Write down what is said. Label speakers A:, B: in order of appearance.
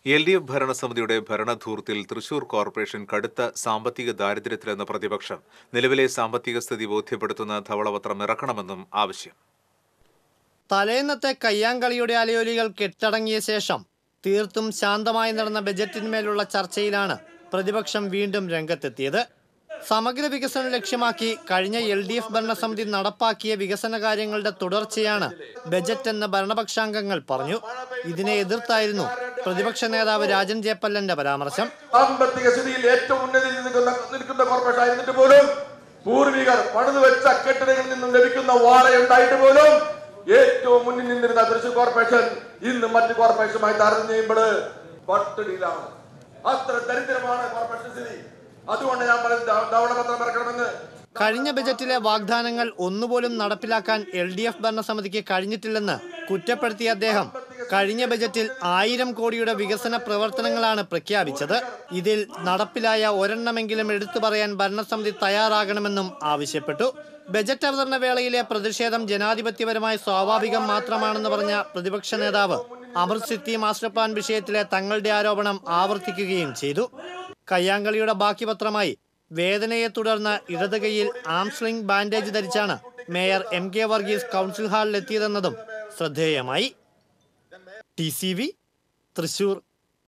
A: L D F ഭരണസമിതിയുടെ ഭരണധൂർത്തിൽ Thrissur corporation കടുത്ത സാമ്പത്തിക ദാരിദ്ര്യത്തിലെന്ന പ്രതിപക്ഷം നിലവിലെ സാമ്പത്തിക സ്ഥിതി ബോധ്യപ്പെടുത്തുന്ന ധവളപത്രം ഇറക്കണമെന്നും ആവശ്യം
B: തലേന്നത്തെ കയ്യാങ്കളിയുടെ അലയൊലികൾ കെട്ടടങ്ങിയ ശേഷം തീർത്തും ശാന്തമായി നടന്ന ബജറ്റിന്മേലുള്ള ചർച്ചയിലാണ് പ്രതിപക്ഷം വീണ്ടും രംഗത്തെത്തിയത് സമഗ്ര വികസനം ലക്ഷ്യമാക്കി കഴിഞ്ഞ എൽ ഡി എഫ് ഭരണസമിതി നടപ്പാക്കിയ വികസന കാര്യങ്ങളുടെ തുടർച്ചയാണ് ബജറ്റ് എന്ന് ഭരണപക്ഷാംഗങ്ങൾ പറഞ്ഞു ഇതിനെ എതിർത്തായിരുന്നു പ്രതിപക്ഷ നേതാവ് രാജൻ ജയപ്പല്ലന്റെ പരാമർശം
C: സാമ്പത്തിക സ്ഥിതിയിൽ ഏറ്റവും ഉന്നതിയിൽ നിൽക്കുന്ന നിൽക്കുന്ന കോർപ്പറേഷൻ ആയിരുന്നിട്ട് പോലും പൂർവികർ പണിതു വെച്ച കെട്ടിടങ്ങളിൽ നിന്നും ലഭിക്കുന്ന വാടകയുണ്ടായിട്ട് പോലും ഏറ്റവും മുന്നിൽ നിന്നിരുന്ന തൃശൂർ കോർപ്പറേഷൻ ഇന്ന് മറ്റ് കോർപ്പറേഷനുമായി താരതമ്യം ചെയ്യുമ്പോൾ പട്ടിണിയിലാണ് അത്ര ദരിദ്രമാണ് കോർപ്പറേഷൻ സ്ഥിതി അതുകൊണ്ട് ഞാൻ പറയുന്നത് ധവളപത്രം ഇറക്കണമെന്ന്
B: കഴിഞ്ഞ ബജറ്റിലെ വാഗ്ദാനങ്ങൾ ഒന്നുപോലും നടപ്പിലാക്കാൻ എൽ ഡി എഫ് ഭരണസമിതിക്ക് കഴിഞ്ഞിട്ടില്ലെന്ന് കുറ്റപ്പെടുത്തിയ അദ്ദേഹം കഴിഞ്ഞ ബജറ്റിൽ ആയിരം കോടിയുടെ വികസന പ്രവർത്തനങ്ങളാണ് പ്രഖ്യാപിച്ചത് ഇതിൽ നടപ്പിലായ ഒരെണ്ണമെങ്കിലും എടുത്തു പറയാൻ ഭരണസമിതി തയ്യാറാകണമെന്നും ആവശ്യപ്പെട്ടു ബജറ്റ് അവതരണ വേളയിലെ പ്രതിഷേധം ജനാധിപത്യപരമായി സ്വാഭാവികം മാത്രമാണെന്ന് പറഞ്ഞ പ്രതിപക്ഷ നേതാവ് അമൃത് സിറ്റി മാസ്റ്റർ പ്ലാൻ വിഷയത്തിലെ തങ്ങളുടെ ആരോപണം ആവർത്തിക്കുകയും ചെയ്തു കയ്യാങ്കളിയുടെ ബാക്കി പത്രമായി വേദനയെ തുടർന്ന് ഇടത് കൈയിൽ ആംസ്ലിംഗ് ബാൻഡേജ് ധരിച്ചാണ് mayor M K Varghese council ഹാളിലെത്തിയതെന്നതും ശ്രദ്ധേയമായി ടി സി വി തൃശൂർ